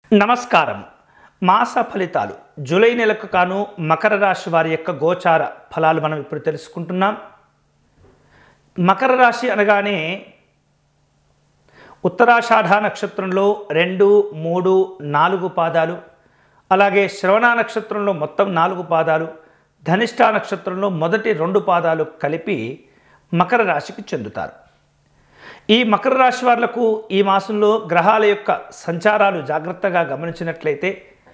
నమస్కారం మాస ఫలితాలు జూలై నెలకు కాను మకర రాశి వారి యొక్క గోచార ఫలాలు మనం ఇప్పుడు తెలుసుకుంటున్నాం మకర రాశి అనగానే ఉత్తరాషాఢ నక్షత్రంలో రెండు మూడు నాలుగు పాదాలు అలాగే శ్రవణ నక్షత్రంలో మొత్తం నాలుగు పాదాలు ధనిష్ట నక్షత్రంలో మొదటి రెండు పాదాలు కలిపి మకర రాశికి చెందుతారు ఈ మకర రాశి వాళ్లకు ఈ మాసంలో గ్రహాల యొక్క సంచారాలు జాగ్రత్తగా గమనించినట్లయితే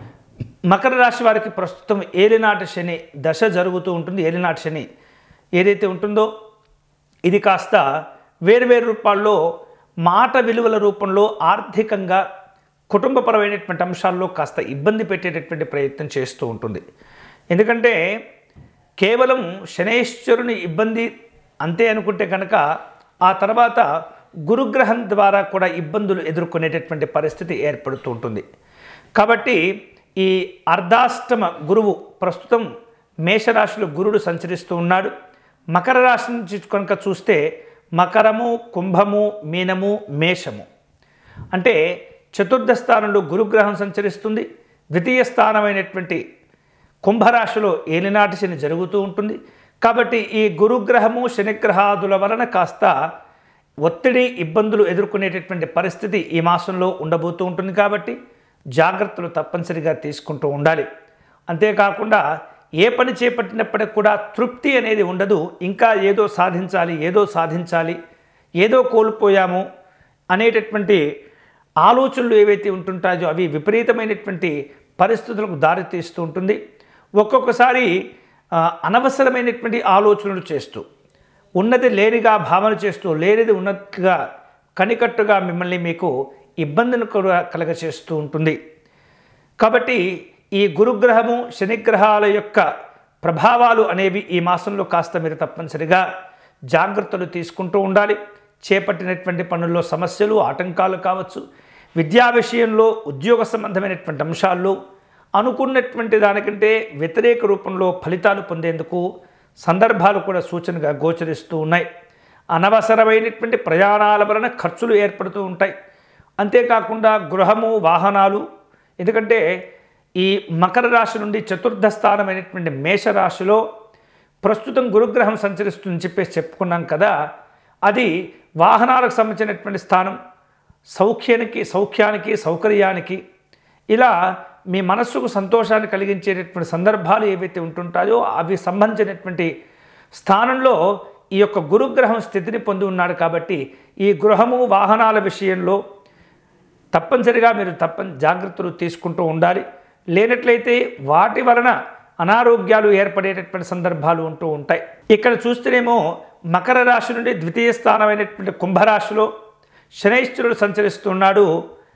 మకర రాశి వారికి ప్రస్తుతం ఏలినాటి శని దశ జరుగుతూ ఉంటుంది ఏలినాటి శని ఏదైతే ఉంటుందో ఇది కాస్త వేరువేరు రూపాల్లో మాట విలువల రూపంలో ఆర్థికంగా కుటుంబపరమైనటువంటి అంశాల్లో కాస్త ఇబ్బంది పెట్టేటటువంటి ప్రయత్నం చేస్తూ ఉంటుంది ఎందుకంటే కేవలం శనేశ్వరుని ఇబ్బంది అంతే అనుకుంటే కనుక ఆ తర్వాత గురుగ్రహం ద్వారా కూడా ఇబ్బందులు ఎదుర్కొనేటటువంటి పరిస్థితి ఏర్పడుతూ ఉంటుంది కాబట్టి ఈ అర్ధాష్టమ గురువు ప్రస్తుతం మేషరాశిలో గురుడు సంచరిస్తూ ఉన్నాడు మకర రాశి నుంచి కనుక చూస్తే మకరము కుంభము మీనము మేషము అంటే చతుర్థ స్థానంలో గురుగ్రహం సంచరిస్తుంది ద్వితీయ స్థానమైనటువంటి కుంభరాశిలో ఏలినాటి శని జరుగుతూ ఉంటుంది కాబట్టి ఈ గురుగ్రహము శనిగ్రహాదుల వలన కాస్త ఒత్తిడి ఇబ్బందులు ఎదుర్కొనేటటువంటి పరిస్థితి ఈ మాసంలో ఉండబోతూ ఉంటుంది కాబట్టి జాగ్రత్తలు తప్పనిసరిగా తీసుకుంటూ ఉండాలి అంతేకాకుండా ఏ పని చేపట్టినప్పటికి కూడా తృప్తి అనేది ఉండదు ఇంకా ఏదో సాధించాలి ఏదో సాధించాలి ఏదో కోల్పోయాము అనేటటువంటి ఆలోచనలు ఏవైతే ఉంటుంటాయో అవి విపరీతమైనటువంటి పరిస్థితులకు దారితీస్తూ ఉంటుంది ఒక్కొక్కసారి ఆ, అనవసరమైనటువంటి ఆలోచనలు చేస్తూ ఉన్నది లేనిగా భావన చేస్తూ లేనిది ఉన్నట్టుగా కనికట్టుగా మిమ్మల్ని మీకు ఇబ్బందిని కూడా కలగచేస్తూ ఉంటుంది కాబట్టి ఈ గురుగ్రహము శనిగ్రహాల యొక్క ప్రభావాలు అనేవి ఈ మాసంలో కాస్త మీరు తప్పనిసరిగా జాగ్రత్తలు తీసుకుంటూ ఉండాలి చేపట్టినటువంటి పనుల్లో సమస్యలు ఆటంకాలు కావచ్చు విద్యా విషయంలో ఉద్యోగ సంబంధమైనటువంటి అంశాల్లో అనుకున్నటువంటి దానికంటే వ్యతిరేక రూపంలో ఫలితాలు పొందేందుకు సందర్భాలు కూడా సూచనగా గోచరిస్తూ ఉన్నాయి అనవసరమైనటువంటి ప్రయాణాల వలన ఖర్చులు ఏర్పడుతూ ఉంటాయి అంతేకాకుండా గృహము వాహనాలు ఎందుకంటే ఈ మకర రాశి నుండి చతుర్థ స్థానమైనటువంటి మేషరాశిలో ప్రస్తుతం గురుగ్రహం సంచరిస్తుందని చెప్పేసి చెప్పుకున్నాం కదా అది వాహనాలకు సంబంధించినటువంటి స్థానం సౌఖ్యానికి సౌఖ్యానికి సౌకర్యానికి ఇలా మీ మనస్సుకు సంతోషాన్ని కలిగించేటటువంటి సందర్భాలు ఏవైతే ఉంటుంటాయో అవి సంబంధించినటువంటి స్థానంలో ఈ యొక్క గురుగ్రహం స్థితిని పొంది ఉన్నాడు కాబట్టి ఈ గృహము వాహనాల విషయంలో తప్పనిసరిగా మీరు తప్పని జాగ్రత్తలు తీసుకుంటూ ఉండాలి లేనట్లయితే వాటి వలన అనారోగ్యాలు ఏర్పడేటటువంటి సందర్భాలు ఉంటూ ఉంటాయి ఇక్కడ చూస్తేనేమో మకర రాశి నుండి ద్వితీయ స్థానమైనటువంటి కుంభరాశిలో శనైశ్వరుడు సంచరిస్తున్నాడు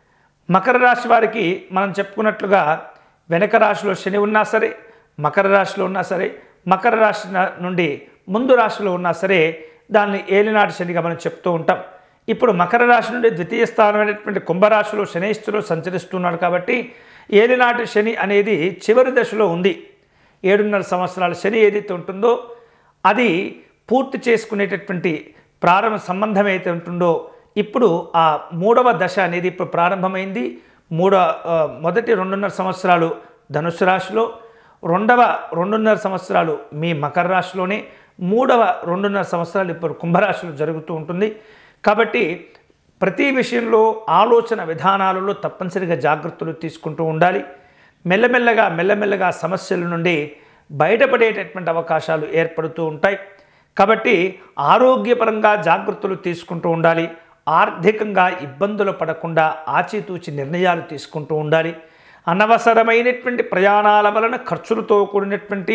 మకర రాశి వారికి మనం చెప్పుకున్నట్లుగా వెనక రాశిలో శని ఉన్నా సరే మకర రాశిలో ఉన్నా సరే మకర రాశి న- నుండి ముందు రాశిలో ఉన్నా సరే దాన్ని ఏలినాటి శనిగా మనం చెప్తూ ఉంటాం ఇప్పుడు మకర రాశి నుండి ద్వితీయ స్థానమైనటువంటి కుంభరాశిలో శనేశ్వరుడు సంచరిస్తున్నాడు కాబట్టి ఏలినాటి శని అనేది చివరి దశలో ఉంది ఏడున్నర సంవత్సరాల శని ఏదైతే ఉంటుందో అది పూర్తి చేసుకునేటటువంటి ప్రారంభ సంబంధం అయితే ఉంటుందో ఇప్పుడు ఆ మూడవ దశ అనేది ఇప్పుడు ప్రారంభమైంది మూడవ ఆ, మొదటి రెండున్నర సంవత్సరాలు ధనుసు రాశిలో రెండవ రెండున్నర సంవత్సరాలు మీ మకర రాశిలోనే మూడవ రెండున్నర సంవత్సరాలు ఇప్పుడు కుంభరాశిలో జరుగుతూ ఉంటుంది కాబట్టి ప్రతి విషయంలో ఆలోచన విధానాలలో తప్పనిసరిగా జాగ్రత్తలు తీసుకుంటూ ఉండాలి మెల్లమెల్లగా మెల్లమెల్లగా సమస్యల నుండి బయటపడేటటువంటి అవకాశాలు ఏర్పడుతూ ఉంటాయి కాబట్టి ఆరోగ్యపరంగా జాగ్రత్తలు తీసుకుంటూ ఉండాలి ఆర్థికంగా ఇబ్బందులు పడకుండా ఆచితూచి నిర్ణయాలు తీసుకుంటూ ఉండాలి అనవసరమైనటువంటి ప్రయాణాల వలన ఖర్చులతో కూడినటువంటి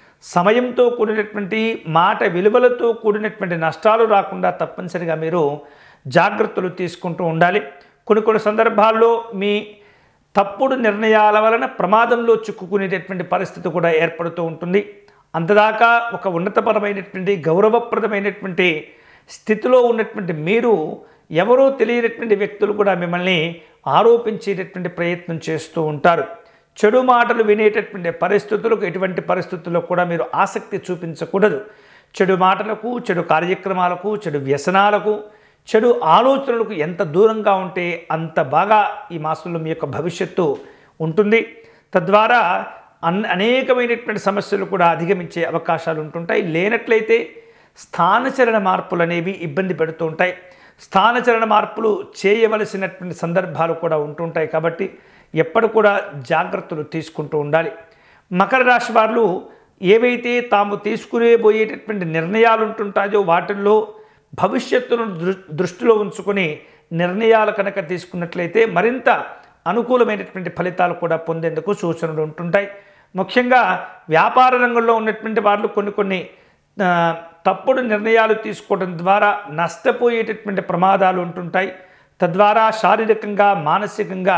సమయంతో కూడినటువంటి మాట విలువలతో కూడినటువంటి నష్టాలు రాకుండా తప్పనిసరిగా మీరు జాగ్రత్తలు తీసుకుంటూ ఉండాలి కొన్ని కొన్ని సందర్భాల్లో మీ తప్పుడు నిర్ణయాల వలన ప్రమాదంలో చిక్కుకునేటటువంటి పరిస్థితి కూడా ఏర్పడుతూ ఉంటుంది అంతదాకా ఒక ఉన్నతపరమైనటువంటి గౌరవప్రదమైనటువంటి స్థితిలో ఉన్నటువంటి మీరు ఎవరో తెలియనటువంటి వ్యక్తులు కూడా మిమ్మల్ని ఆరోపించేటటువంటి ప్రయత్నం చేస్తూ ఉంటారు చెడు మాటలు వినేటటువంటి పరిస్థితులకు ఎటువంటి పరిస్థితుల్లో కూడా మీరు ఆసక్తి చూపించకూడదు చెడు మాటలకు చెడు కార్యక్రమాలకు చెడు వ్యసనాలకు చెడు ఆలోచనలకు ఎంత దూరంగా ఉంటే అంత బాగా ఈ మాసంలో మీ యొక్క భవిష్యత్తు ఉంటుంది తద్వారా అన్ అనేకమైనటువంటి సమస్యలు కూడా అధిగమించే అవకాశాలు ఉంటుంటాయి లేనట్లయితే స్థానచలన మార్పులు అనేవి ఇబ్బంది పెడుతూ ఉంటాయి స్థానచలన మార్పులు చేయవలసినటువంటి సందర్భాలు కూడా ఉంటుంటాయి కాబట్టి ఎప్పుడు కూడా జాగ్రత్తలు తీసుకుంటూ ఉండాలి మకర రాశి వారు ఏవైతే తాము తీసుకునే పోయేటటువంటి నిర్ణయాలు ఉంటుంటాయో వాటిల్లో భవిష్యత్తును దృ దృష్టిలో ఉంచుకొని నిర్ణయాలు కనుక తీసుకున్నట్లయితే మరింత అనుకూలమైనటువంటి ఫలితాలు కూడా పొందేందుకు సూచనలు ఉంటుంటాయి ముఖ్యంగా వ్యాపార రంగంలో ఉన్నటువంటి వాళ్ళు కొన్ని కొన్ని ఆ, తప్పుడు నిర్ణయాలు తీసుకోవడం ద్వారా నష్టపోయేటటువంటి ప్రమాదాలు ఉంటుంటాయి తద్వారా శారీరకంగా మానసికంగా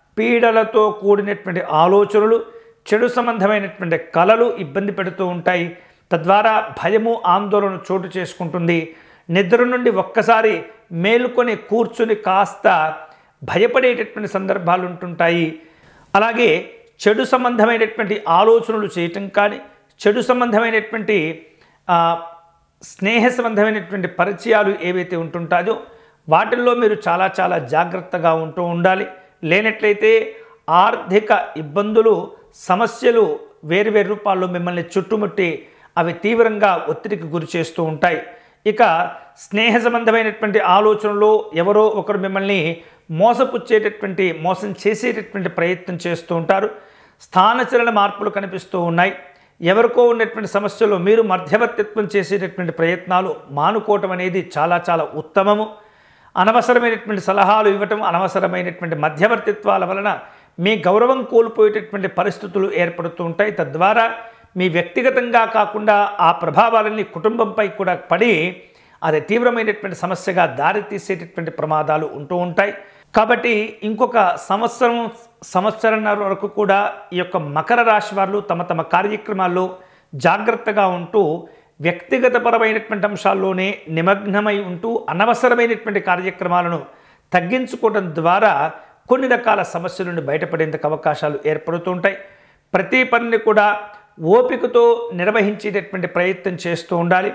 పీడలతో కూడినటువంటి ఆలోచనలు చెడు సంబంధమైనటువంటి కళలు ఇబ్బంది పెడుతూ ఉంటాయి తద్వారా భయము ఆందోళన చోటు చేసుకుంటుంది నిద్ర నుండి ఒక్కసారి మేలుకొని కూర్చుని కాస్త భయపడేటటువంటి సందర్భాలు ఉంటుంటాయి అలాగే చెడు సంబంధమైనటువంటి ఆలోచనలు చేయటం కానీ చెడు సంబంధమైనటువంటి ఆ, స్నేహ సంబంధమైనటువంటి పరిచయాలు ఏవైతే ఉంటుంటాయో వాటిల్లో మీరు చాలా చాలా జాగ్రత్తగా ఉంటూ ఉండాలి లేనట్లయితే ఆర్థిక ఇబ్బందులు సమస్యలు వేరు వేరు రూపాల్లో మిమ్మల్ని చుట్టుముట్టి అవి తీవ్రంగా ఒత్తిడికి గురి చేస్తూ ఉంటాయి ఇక స్నేహ సంబంధమైనటువంటి ఆలోచనలో ఎవరో ఒకరు మిమ్మల్ని మోసపుచ్చేటటువంటి మోసం చేసేటటువంటి ప్రయత్నం చేస్తూ ఉంటారు స్థానచలన మార్పులు కనిపిస్తూ ఉన్నాయి ఎవరికో ఉన్నటువంటి సమస్యలు మీరు మధ్యవర్తిత్వం చేసేటటువంటి ప్రయత్నాలు మానుకోవటం అనేది చాలా చాలా ఉత్తమము అనవసరమైనటువంటి సలహాలు ఇవ్వటం అనవసరమైనటువంటి మధ్యవర్తిత్వాల వలన మీ గౌరవం కోల్పోయేటటువంటి పరిస్థితులు ఏర్పడుతూ ఉంటాయి తద్వారా మీ వ్యక్తిగతంగా కాకుండా ఆ ప్రభావాలన్నీ కుటుంబంపై కూడా పడి అది తీవ్రమైనటువంటి సమస్యగా దారితీసేటటువంటి ప్రమాదాలు ఉంటూ ఉంటాయి కాబట్టి ఇంకొక సంవత్సరం సంవత్సరంన్నర వరకు కూడా ఈ యొక్క మకర రాశి వారు తమ తమ కార్యక్రమాల్లో జాగ్రత్తగా ఉంటూ వ్యక్తిగతపరమైనటువంటి అంశాల్లోనే నిమగ్నమై ఉంటూ అనవసరమైనటువంటి కార్యక్రమాలను తగ్గించుకోవడం ద్వారా కొన్ని రకాల సమస్యల నుండి బయటపడేందుకు అవకాశాలు ఏర్పడుతుంటాయి ప్రతి పనిని కూడా ఓపికతో నిర్వహించేటటువంటి ప్రయత్నం చేస్తూ ఉండాలి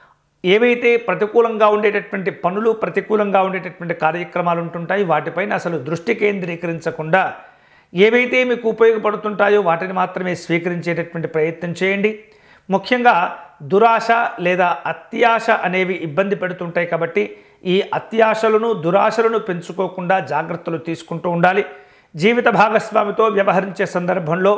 ఏవైతే ప్రతికూలంగా ఉండేటటువంటి పనులు ప్రతికూలంగా ఉండేటటువంటి కార్యక్రమాలు ఉంటుంటాయి వాటిపైన అసలు దృష్టి కేంద్రీకరించకుండా ఏవైతే మీకు ఉపయోగపడుతుంటాయో వాటిని మాత్రమే స్వీకరించేటటువంటి ప్రయత్నం చేయండి ముఖ్యంగా దురాశ లేదా అత్యాశ అనేవి ఇబ్బంది పెడుతుంటాయి కాబట్టి ఈ అత్యాశలను దురాశలను పెంచుకోకుండా జాగ్రత్తలు తీసుకుంటూ ఉండాలి జీవిత భాగస్వామితో వ్యవహరించే సందర్భంలో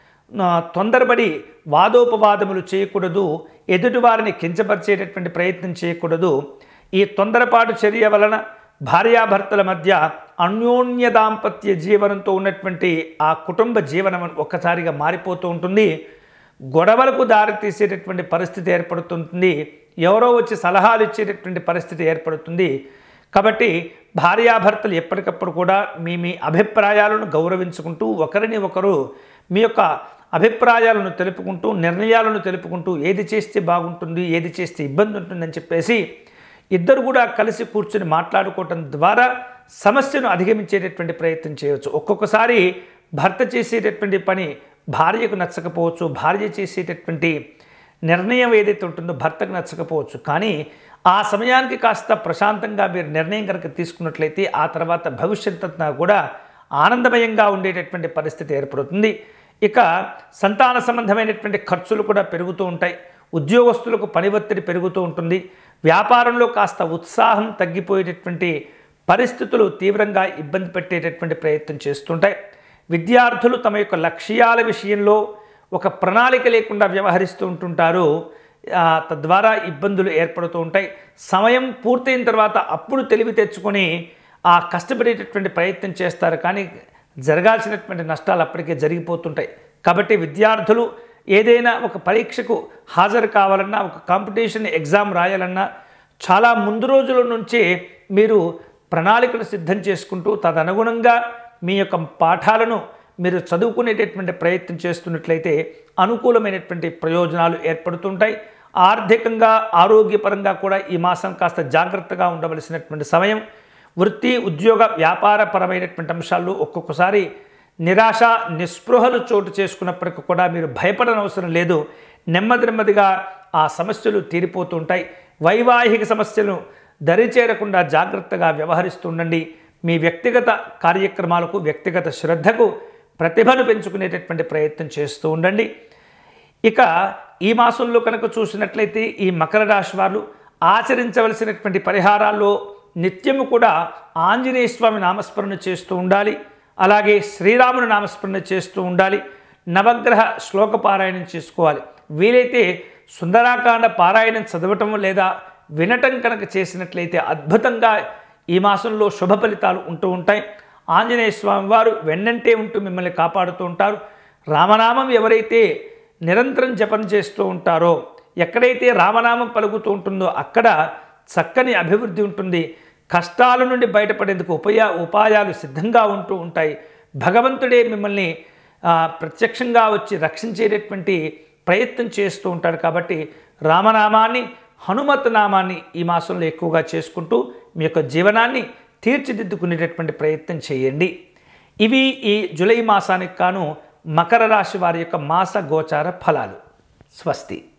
ఆ, తొందరపడి వాదోపవాదములు చేయకూడదు ఎదుటివారిని కించపరిచేటటువంటి ప్రయత్నం చేయకూడదు ఈ తొందరపాటు చర్య వలన భార్యాభర్తల మధ్య అన్యోన్య దాంపత్య జీవనంతో ఉన్నటువంటి ఆ కుటుంబ జీవనం ఒక్కసారిగా మారిపోతూ ఉంటుంది గొడవలకు దారితీసేటటువంటి పరిస్థితి ఏర్పడుతుంది ఎవరో వచ్చి సలహాలు ఇచ్చేటటువంటి పరిస్థితి ఏర్పడుతుంది కాబట్టి భార్యాభర్తలు ఎప్పటికప్పుడు కూడా మీ మీ అభిప్రాయాలను గౌరవించుకుంటూ ఒకరిని ఒకరు మీ యొక్క అభిప్రాయాలను తెలుపుకుంటూ నిర్ణయాలను తెలుపుకుంటూ ఏది చేస్తే బాగుంటుంది ఏది చేస్తే ఇబ్బంది ఉంటుందని చెప్పేసి ఇద్దరు కూడా కలిసి కూర్చుని మాట్లాడుకోవటం ద్వారా సమస్యను అధిగమించేటటువంటి ప్రయత్నం చేయవచ్చు ఒక్కొక్కసారి భర్త చేసేటటువంటి పని భార్యకు నచ్చకపోవచ్చు భార్య చేసేటటువంటి నిర్ణయం ఏదైతే ఉంటుందో భర్తకు నచ్చకపోవచ్చు కానీ ఆ సమయానికి కాస్త ప్రశాంతంగా మీరు నిర్ణయం కనుక తీసుకున్నట్లయితే ఆ తర్వాత భవిష్యత్ అంతా కూడా ఆనందమయంగా ఉండేటటువంటి పరిస్థితి ఏర్పడుతుంది ఇక సంతాన సంబంధమైనటువంటి ఖర్చులు కూడా పెరుగుతూ ఉంటాయి ఉద్యోగస్తులకు పని ఒత్తిడి పెరుగుతూ ఉంటుంది వ్యాపారంలో కాస్త ఉత్సాహం తగ్గిపోయేటటువంటి పరిస్థితులు తీవ్రంగా ఇబ్బంది పెట్టేటటువంటి ప్రయత్నం చేస్తుంటాయి విద్యార్థులు తమ యొక్క లక్ష్యాల విషయంలో ఒక ప్రణాళిక లేకుండా వ్యవహరిస్తూ ఉంటుంటారు ఆ, తద్వారా ఇబ్బందులు ఏర్పడుతూ ఉంటాయి సమయం పూర్తయిన తర్వాత అప్పుడు తెలివి తెచ్చుకొని ఆ కష్టపడేటటువంటి ప్రయత్నం చేస్తారు కానీ జరగాల్సినటువంటి నష్టాలు అప్పటికే జరిగిపోతుంటాయి కాబట్టి విద్యార్థులు ఏదైనా ఒక పరీక్షకు హాజరు కావాలన్నా ఒక కాంపిటీషన్ ఎగ్జామ్ రాయాలన్నా చాలా ముందు రోజుల నుంచే మీరు ప్రణాళికలు సిద్ధం చేసుకుంటూ తదనుగుణంగా మీ యొక్క పాఠాలను మీరు చదువుకునేటటువంటి ప్రయత్నం చేస్తున్నట్లయితే అనుకూలమైనటువంటి ప్రయోజనాలు ఏర్పడుతుంటాయి ఆర్థికంగా ఆరోగ్యపరంగా కూడా ఈ మాసం కాస్త జాగ్రత్తగా ఉండవలసినటువంటి సమయం వృత్తి ఉద్యోగ వ్యాపారపరమైనటువంటి అంశాల్లో ఒక్కొక్కసారి నిరాశ నిస్పృహలు చోటు చేసుకున్నప్పటికీ కూడా మీరు భయపడనవసరం లేదు నెమ్మది నెమ్మదిగా ఆ సమస్యలు తీరిపోతూ ఉంటాయి వైవాహిక సమస్యలు దరిచేరకుండా జాగ్రత్తగా వ్యవహరిస్తుండండి మీ వ్యక్తిగత కార్యక్రమాలకు వ్యక్తిగత శ్రద్ధకు ప్రతిభను పెంచుకునేటటువంటి ప్రయత్నం చేస్తూ ఉండండి ఇక ఈ మాసంలో కనుక చూసినట్లయితే ఈ మకర రాశి వారు ఆచరించవలసినటువంటి పరిహారాల్లో నిత్యము కూడా ఆంజనేయ స్వామి నామస్మరణ చేస్తూ ఉండాలి అలాగే శ్రీరాముని నామస్మరణ చేస్తూ ఉండాలి నవగ్రహ శ్లోక పారాయణం చేసుకోవాలి వీలైతే సుందరాకాండ పారాయణం చదవటం లేదా వినటం కనుక చేసినట్లయితే అద్భుతంగా ఈ మాసంలో శుభ ఫలితాలు ఉంటూ ఉంటాయి ఆంజనేయ స్వామి వారు వెన్నంటే ఉంటూ మిమ్మల్ని కాపాడుతూ ఉంటారు రామనామం ఎవరైతే నిరంతరం జపం చేస్తూ ఉంటారో ఎక్కడైతే రామనామం పలుకుతూ ఉంటుందో అక్కడ చక్కని అభివృద్ధి ఉంటుంది కష్టాల నుండి బయటపడేందుకు ఉపయా ఉపాయాలు సిద్ధంగా ఉంటూ ఉంటాయి భగవంతుడే మిమ్మల్ని ఆ, ప్రత్యక్షంగా వచ్చి రక్షించేటటువంటి ప్రయత్నం చేస్తూ ఉంటాడు కాబట్టి రామనామాన్ని హనుమత్ నామాన్ని ఈ మాసంలో ఎక్కువగా చేసుకుంటూ మీ యొక్క జీవనాన్ని తీర్చిదిద్దుకునేటటువంటి ప్రయత్నం చేయండి ఇవి ఈ జూలై మాసానికి కాను మకర రాశి వారి యొక్క మాస గోచార ఫలాలు స్వస్తి